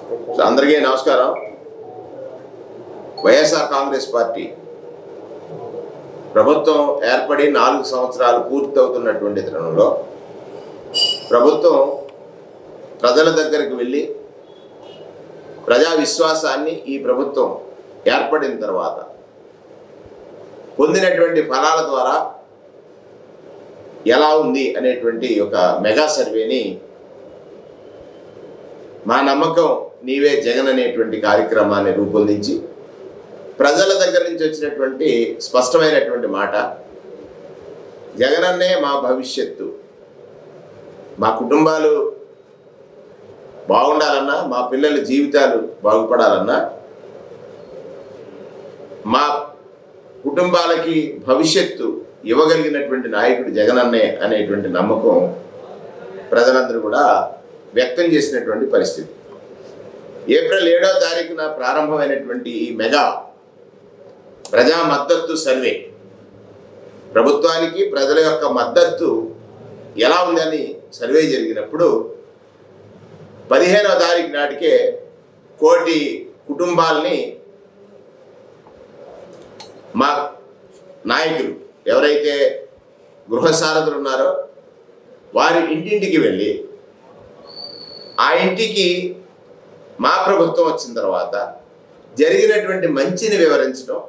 so అందరికీ నమస్కారం YSR Congress party ప్రభుత్వం ఏర్పడి నాలుగు సంవత్సరాలు పూర్తవుతున్నటువంటి తరుణంలో ప్రభుత్వం ప్రజల దగ్గరికి వెళ్ళి ప్రజా విశ్వాసాన్ని ఈ ప్రభుత్వం ఏర్పడిన తర్వాత పొందినటువంటి ఫలాల ద్వారా ఎలా ఉంది అనేటువంటి ఒక మెగా సర్వేని మా నమ్మకం నీవే జగన్ అనేటువంటి కార్యక్రమాన్ని రూపొందించి ప్రజల దగ్గర నుంచి వచ్చినటువంటి స్పష్టమైనటువంటి మాట జగనన్నే మా భవిష్యత్తు మా కుటుంబాలు బాగుండాలన్నా మా పిల్లల జీవితాలు బాగుపడాలన్నా మా కుటుంబాలకి భవిష్యత్తు ఇవ్వగలిగినటువంటి నాయకుడు జగనన్నే అనేటువంటి నమ్మకం ప్రజలందరూ కూడా వ్యక్తం చేసినటువంటి పరిస్థితి ఏప్రిల్ ఏడవ తారీఖున ప్రారంభమైనటువంటి ఈ మెగా ప్రజా మద్దతు సర్వే ప్రభుత్వానికి ప్రజల యొక్క మద్దతు ఎలా ఉందని సర్వే జరిగినప్పుడు పదిహేనవ తారీఖు నాటికే కోటి కుటుంబాలని మా నాయకులు ఎవరైతే గృహసారథులు ఉన్నారో వారి ఇంటింటికి వెళ్ళి ఆ ఇంటికి మా ప్రభుత్వం వచ్చిన తర్వాత జరిగినటువంటి మంచిని వివరించడం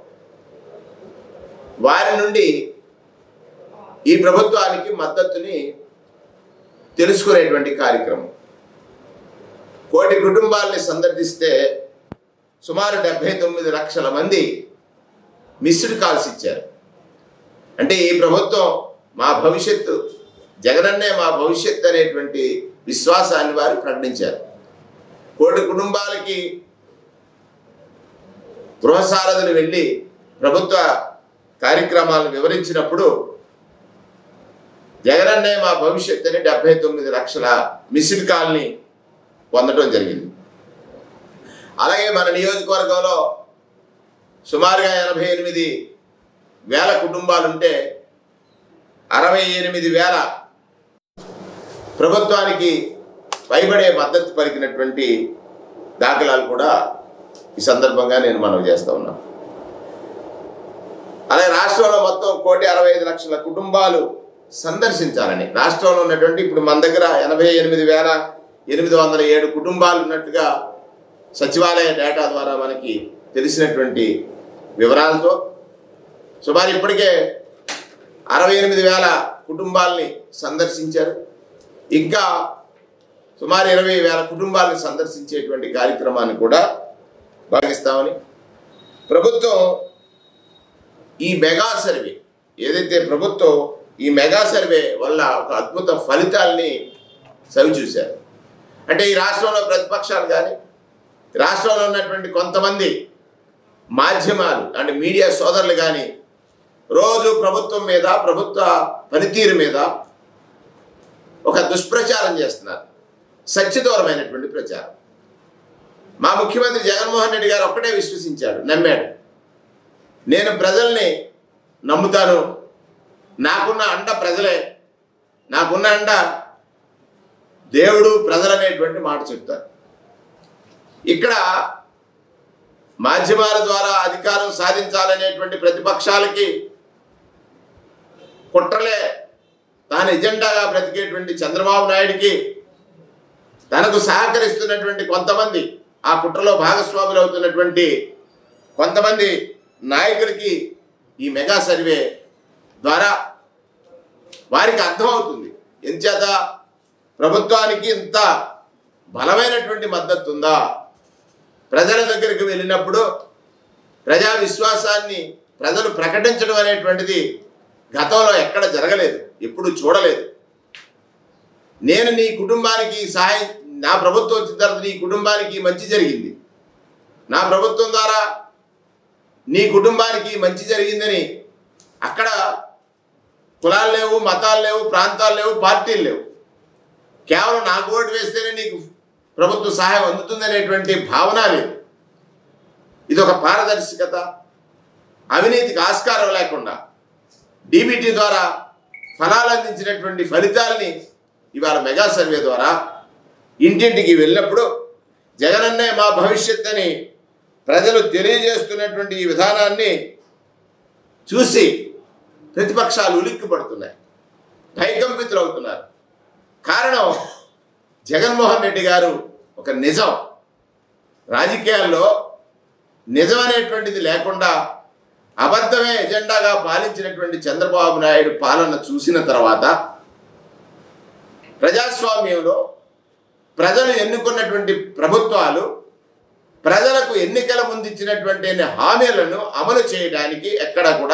వారి నుండి ఈ ప్రభుత్వానికి మద్దతుని తెలుసుకునేటువంటి కార్యక్రమం కోటి కుటుంబాలని సందర్శిస్తే సుమారు డెబ్బై తొమ్మిది లక్షల మంది మిస్డ్ కాల్స్ ఇచ్చారు అంటే ఈ ప్రభుత్వం మా భవిష్యత్తు జగనన్నే మా భవిష్యత్తు అనేటువంటి విశ్వాసాన్ని వారు ప్రకటించారు కోటి కుటుంబాలకి గృహసారథులు వెళ్ళి ప్రభుత్వ కార్యక్రమాలను వివరించినప్పుడు జగనన్నే మా భవిష్యత్తు అని డెబ్బై తొమ్మిది లక్షల మిస్డ్ కాల్ని పొందడం జరిగింది అలాగే మన నియోజకవర్గంలో సుమారుగా ఎనభై ఎనిమిది వేల కుటుంబాలుంటే అరవై ఎనిమిది వేల ప్రభుత్వానికి పైబడే మద్దతు పలికినటువంటి దాఖలాలు కూడా ఈ సందర్భంగా నేను మనవి చేస్తా ఉన్నాను అలాగే రాష్ట్రంలో మొత్తం కోటి అరవై ఐదు లక్షల కుటుంబాలు సందర్శించాలని రాష్ట్రంలో ఉన్నటువంటి ఇప్పుడు మన దగ్గర ఎనభై ఎనిమిది వేల ఎనిమిది వందల ఏడు కుటుంబాలు ఉన్నట్టుగా సచివాలయ డేటా ద్వారా మనకి తెలిసినటువంటి వివరాలతో సుమారు ఇప్పటికే అరవై ఎనిమిది వేల కుటుంబాలని సందర్శించారు ఇంకా సుమారు ఇరవై వేల కుటుంబాలను సందర్శించేటువంటి కార్యక్రమాన్ని కూడా భావిస్తామని ప్రభుత్వం ఈ మెగా సర్వే ఏదైతే ప్రభుత్వం ఈ మెగా సర్వే వల్ల ఒక అద్భుత ఫలితాల్ని సవిచూశారు అంటే ఈ రాష్ట్రంలో ప్రతిపక్షాలు కానీ రాష్ట్రంలో ఉన్నటువంటి కొంతమంది మాధ్యమాలు అంటే మీడియా సోదరులు కానీ రోజు ప్రభుత్వం మీద ప్రభుత్వ పనితీరు మీద ఒక దుష్ప్రచారం చేస్తున్నారు సత్యదూరమైనటువంటి ప్రచారం మా ముఖ్యమంత్రి జగన్మోహన్ రెడ్డి గారు ఒక్కటే విశ్వసించాడు నమ్మాడు నేను ప్రజల్ని నమ్ముతాను నాకున్న అండ ప్రజలే నాకున్న అండ దేవుడు ప్రజలు అనేటువంటి మాట చెప్తారు ఇక్కడ మాధ్యమాల ద్వారా అధికారం సాధించాలనేటువంటి ప్రతిపక్షాలకి కుట్రలే తాను ఎజెండాగా బ్రతికేటువంటి చంద్రబాబు నాయుడికి తనకు సహకరిస్తున్నటువంటి కొంతమంది ఆ కుట్రలో భాగస్వాములు అవుతున్నటువంటి కొంతమంది నాయకులకి ఈ మెగా సర్వే ద్వారా వారికి అర్థమవుతుంది ఎంచేత ప్రభుత్వానికి ఇంత బలమైనటువంటి మద్దతు ఉందా ప్రజల దగ్గరికి వెళ్ళినప్పుడు ప్రజా విశ్వాసాన్ని ప్రజలు ప్రకటించడం అనేటువంటిది గతంలో ఎక్కడ జరగలేదు ఎప్పుడు చూడలేదు నేను నీ కుటుంబానికి సహాయం నా ప్రభుత్వం వచ్చిన తర్వాత నీ కుటుంబానికి మంచి జరిగింది నా ప్రభుత్వం ద్వారా నీ కుటుంబానికి మంచి జరిగిందని అక్కడ కులాలు లేవు మతాలు లేవు ప్రాంతాలు లేవు పార్టీలు లేవు కేవలం నాకు ఓటు వేస్తేనే నీకు ప్రభుత్వ సహాయం అందుతుందనేటువంటి భావన లేదు ఇది ఒక పారదర్శకత అవినీతికి ఆస్కారం లేకుండా డీబీటీ ద్వారా ఫలాలు అందించినటువంటి ఫలితాల్ని ఇవాళ మెగా సర్వే ద్వారా ఇంటింటికి వెళ్ళినప్పుడు జగనన్నే మా భవిష్యత్ అని ప్రజలు తెలియజేస్తున్నటువంటి ఈ విధానాన్ని చూసి ప్రతిపక్షాలు ఉలిక్కి పడుతున్నాయి భయకంపితులు అవుతున్నారు కారణం జగన్మోహన్ రెడ్డి గారు ఒక నిజం రాజకీయాల్లో నిజం అనేటువంటిది లేకుండా అబద్ధమే ఎజెండాగా పాలించినటువంటి చంద్రబాబు నాయుడు పాలన చూసిన తర్వాత ప్రజాస్వామ్యంలో ప్రజలు ఎన్నుకున్నటువంటి ప్రభుత్వాలు ప్రజలకు ఎన్నికల ముందు ఇచ్చినటువంటి హామీలను అమలు చేయడానికి ఎక్కడ కూడా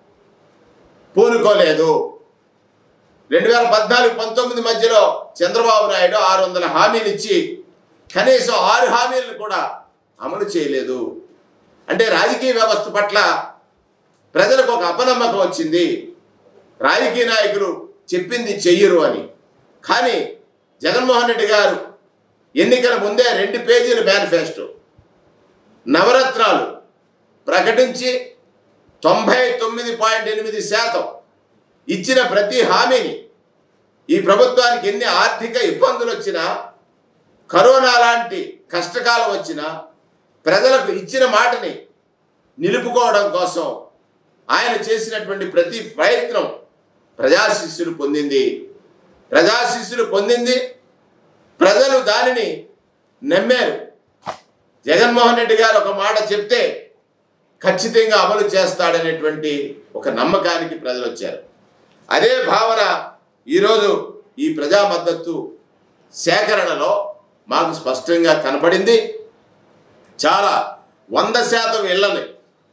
పూనుకోలేదు రెండు వేల పద్నాలుగు పంతొమ్మిది మధ్యలో చంద్రబాబు నాయుడు ఆరు వందల హామీలు ఇచ్చి కనీసం ఆరు హామీలను కూడా అమలు చేయలేదు అంటే రాజకీయ వ్యవస్థ పట్ల ప్రజలకు ఒక అపనమ్మకం వచ్చింది రాజకీయ నాయకులు చెప్పింది చెయ్యరు అని కానీ జగన్మోహన్ రెడ్డి గారు ఎన్నికల ముందే రెండు పేజీల మేనిఫెస్టో నవరత్నాలు ప్రకటించి తొంభై తొమ్మిది పాయింట్ ఎనిమిది శాతం ఇచ్చిన ప్రతి హామీని ఈ ప్రభుత్వానికి ఎన్ని ఆర్థిక ఇబ్బందులు వచ్చినా కరోనా లాంటి కష్టకాలం వచ్చినా ప్రజలకు ఇచ్చిన మాటని నిలుపుకోవడం కోసం ఆయన చేసినటువంటి ప్రతి ప్రయత్నం ప్రజాశిస్సులు పొందింది ప్రజాశిస్సులు పొందింది ప్రజలు దానిని నమ్మారు జగన్మోహన్ రెడ్డి గారు ఒక మాట చెప్తే ఖచ్చితంగా అమలు చేస్తాడనేటువంటి ఒక నమ్మకానికి ప్రజలు వచ్చారు అదే భావన ఈరోజు ఈ ప్రజా మద్దతు సేకరణలో మాకు స్పష్టంగా కనపడింది చాలా వంద శాతం ఇళ్ళని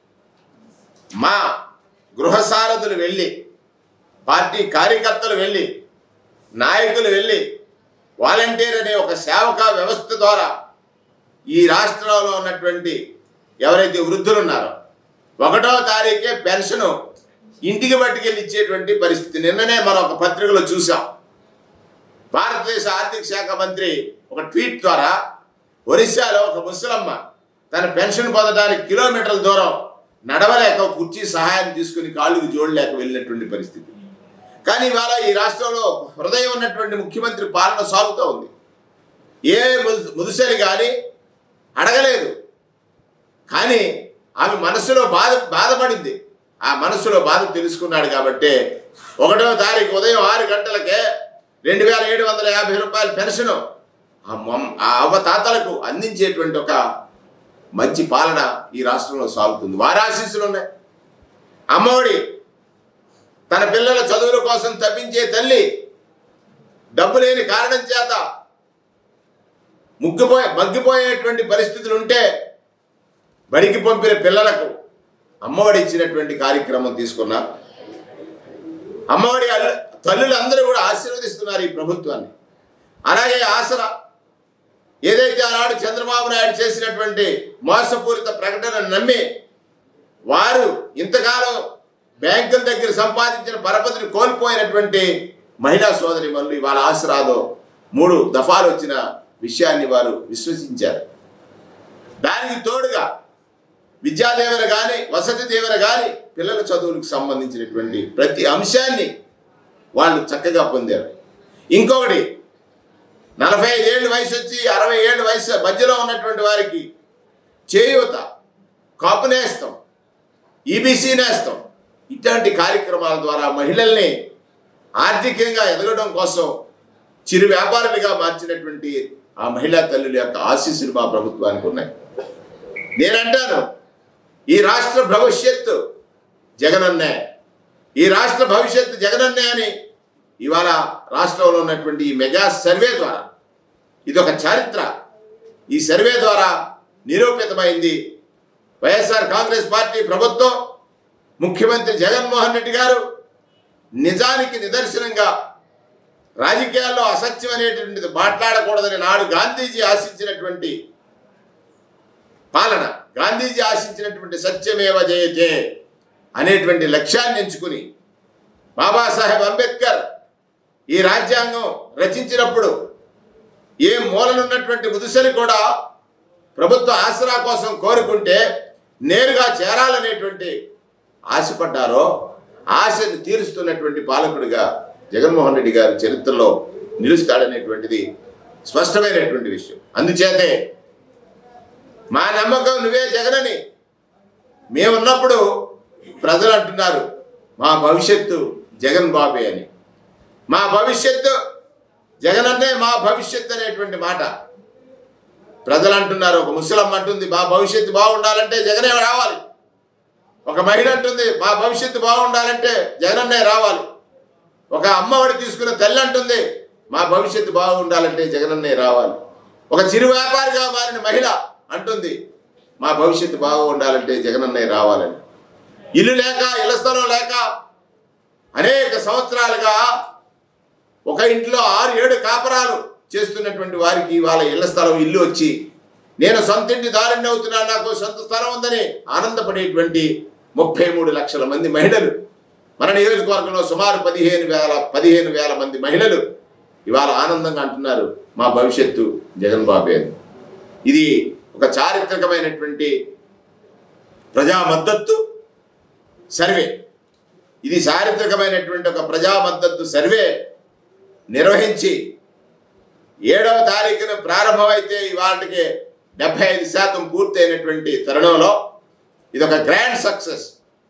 మా గృహసారథులు వెళ్ళి పార్టీ కార్యకర్తలు వెళ్ళి నాయకులు వెళ్ళి వాలంటీర్ అనే ఒక సేవకా వ్యవస్థ ద్వారా ఈ రాష్ట్రంలో ఉన్నటువంటి ఎవరైతే వృద్ధులు ఉన్నారో ఒకటో తారీఖే పెన్షను ఇంటికి పట్టుకెళ్ళి ఇచ్చేటువంటి పరిస్థితి నిన్ననే మనం ఒక పత్రికలో చూసాం భారతదేశ ఆర్థిక శాఖ మంత్రి ఒక ట్వీట్ ద్వారా ఒరిస్సాలో ఒక ముసలమ్మ తన పెన్షన్ పొందడానికి కిలోమీటర్ల దూరం నడవలేక ఒక కుర్చీ సహాయం తీసుకుని కాళ్ళకు జోడలేక వెళ్ళినటువంటి పరిస్థితి కానీ ఇవాళ ఈ రాష్ట్రంలో హృదయం ఉన్నటువంటి ముఖ్యమంత్రి పాలన సాగుతూ ఉంది ఏ ముదు- ముదుసరి కానీ అడగలేదు కానీ ఆమె మనసులో బాధ బాధపడింది ఆ మనసులో బాధ తెలుసుకున్నాడు కాబట్టి ఒకటో తారీఖు ఉదయం ఆరు గంటలకే రెండు వేల ఏడు వందల యాభై రూపాయల పెన్షన్ ఆ మమ్- ఆ అవ్వ తాతలకు అందించేటువంటి ఒక మంచి పాలన ఈ రాష్ట్రంలో సాగుతుంది వారి ఆశీస్సులు ఉన్నాయి అమ్మఒడి తన పిల్లల చదువుల కోసం తప్పించే తల్లి డబ్బు లేని కారణం చేత ముగ్గిపోయే మగ్గిపోయేటువంటి పరిస్థితులు ఉంటే బడికి పంపిన పిల్లలకు అమ్మఒడి ఇచ్చినటువంటి కార్యక్రమం తీసుకున్నా అమ్మఒడి అల్లు తల్లులందరూ కూడా ఆశీర్వదిస్తున్నారు ఈ ప్రభుత్వాన్ని అలాగే ఆసరా ఏదైతే ఆనాడు చంద్రబాబు నాయుడు చేసినటువంటి మోసపూరిత ప్రకటనను నమ్మి వారు ఇంతకాలం బ్యాంకుల దగ్గర సంపాదించిన పరపతిని కోల్పోయినటువంటి మహిళా సోదరి మనులు ఇవాళ ఆసరాలో మూడు దఫాలు వచ్చిన విషయాన్ని వారు విశ్వసించారు దానికి తోడుగా విద్యాదేవర కానీ వసతి దేవర కానీ పిల్లల చదువులకు సంబంధించినటువంటి ప్రతి అంశాన్ని వాళ్ళు చక్కగా పొందారు ఇంకొకటి నలభై ఐదేళ్ళు వయసు వచ్చి అరవై ఏళ్ళు వయసు మధ్యలో ఉన్నటువంటి వారికి చేయూత కాపు నేస్తం ఈబీసీ నేస్తం ఇట్లాంటి కార్యక్రమాల ద్వారా మహిళల్ని ఆర్థికంగా ఎదగడం కోసం చిరు వ్యాపారులుగా మార్చినటువంటి ఆ మహిళా తల్లుల యొక్క ఆశీస్సులు మా ప్రభుత్వానికి ఉన్నాయి నేనంటాను ఈ రాష్ట్ర భవిష్యత్తు జగనన్నే ఈ రాష్ట్ర భవిష్యత్తు జగనన్నే అని ఇవాళ రాష్ట్రంలో ఉన్నటువంటి ఈ మెగా సర్వే ద్వారా ఇది ఒక చారిత్ర ఈ సర్వే ద్వారా నిరూపితమైంది వైఎస్ఆర్ కాంగ్రెస్ పార్టీ ప్రభుత్వం ముఖ్యమంత్రి జగన్మోహన్ రెడ్డి గారు నిజానికి నిదర్శనంగా రాజకీయాల్లో అసత్యం అనేటువంటిది మాట్లాడకూడదని నాడు గాంధీజీ ఆశించినటువంటి పాలన గాంధీజీ ఆశించినటువంటి సత్యమేవ జయతే అనేటువంటి లక్ష్యాన్ని ఎంచుకుని బాబాసాహెబ్ అంబేద్కర్ ఈ రాజ్యాంగం రచించినప్పుడు ఏ మూలనున్నటువంటి ముదుసలి కూడా ప్రభుత్వ ఆసరా కోసం కోరుకుంటే నేరుగా చేరాలనేటువంటి ఆశపడ్డారో ఆశను తీరుస్తున్నటువంటి పాలకుడిగా జగన్మోహన్ రెడ్డి గారి చరిత్రలో నిలుస్తాడనేటువంటిది స్పష్టమైనటువంటి విషయం అందుచేతే మా నమ్మకం నువ్వే జగనని మేమున్నప్పుడు ప్రజలు అంటున్నారు మా భవిష్యత్తు జగన్ బాబే అని మా భవిష్యత్తు జగన్ అంటే మా భవిష్యత్తు అనేటువంటి మాట ప్రజలు అంటున్నారు ఒక ముసలమ్మ అంటుంది మా భవిష్యత్తు బాగుండాలంటే జగనే రావాలి ఒక మహిళ అంటుంది మా భవిష్యత్తు బాగుండాలంటే జగనన్నే రావాలి ఒక అమ్మఒడి తీసుకున్న తల్లి అంటుంది మా భవిష్యత్తు బాగుండాలంటే జగనన్నే రావాలి ఒక చిరు వ్యాపారిగా మారిన మహిళ అంటుంది మా భవిష్యత్తు బాగుండాలంటే జగనన్నయ్య రావాలని ఇల్లు లేక ఇళ్ల స్థలం లేక అనేక సంవత్సరాలుగా ఒక ఇంట్లో ఆరు ఏడు కాపరాలు చేస్తున్నటువంటి వారికి వాళ్ళ ఇళ్ల స్థలం ఇల్లు వచ్చి నేను సొంత ఇంటి దారిని అవుతున్నా నాకు సొంత స్థలం ఉందని ఆనందపడేటువంటి ముప్పై మూడు లక్షల మంది మహిళలు మన నియోజకవర్గంలో సుమారు పదిహేను వేల పదిహేను వేల మంది మహిళలు ఇవాళ ఆనందంగా అంటున్నారు మా భవిష్యత్తు జగన్ బాబే అని ఇది ఒక చారిత్రకమైనటువంటి ప్రజా మద్దతు సర్వే ఇది చారిత్రకమైనటువంటి ఒక ప్రజా మద్దతు సర్వే నిర్వహించి ఏడవ తారీఖున ప్రారంభమైతే ఇవాటికి డెబ్బై ఐదు శాతం పూర్తయినటువంటి తరుణంలో ఇది ఒక గ్రాండ్ సక్సెస్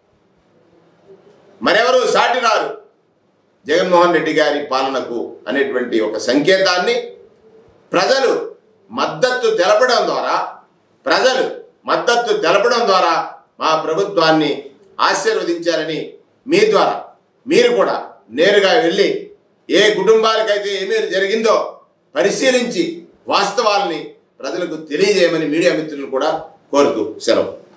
మరెవరు సాటి రారు జగన్మోహన్ రెడ్డి గారి పాలనకు అనేటువంటి ఒక సంకేతాన్ని ప్రజలు మద్దతు తెలపడం ద్వారా ప్రజలు మద్దతు తెలపడం ద్వారా మా ప్రభుత్వాన్ని ఆశీర్వదించారని మీ ద్వారా మీరు కూడా నేరుగా వెళ్ళి ఏ కుటుంబాలకైతే ఏమేమి జరిగిందో పరిశీలించి వాస్తవాల్ని ప్రజలకు తెలియజేయమని మీడియా మిత్రులను కూడా కోరుతూ సెలవు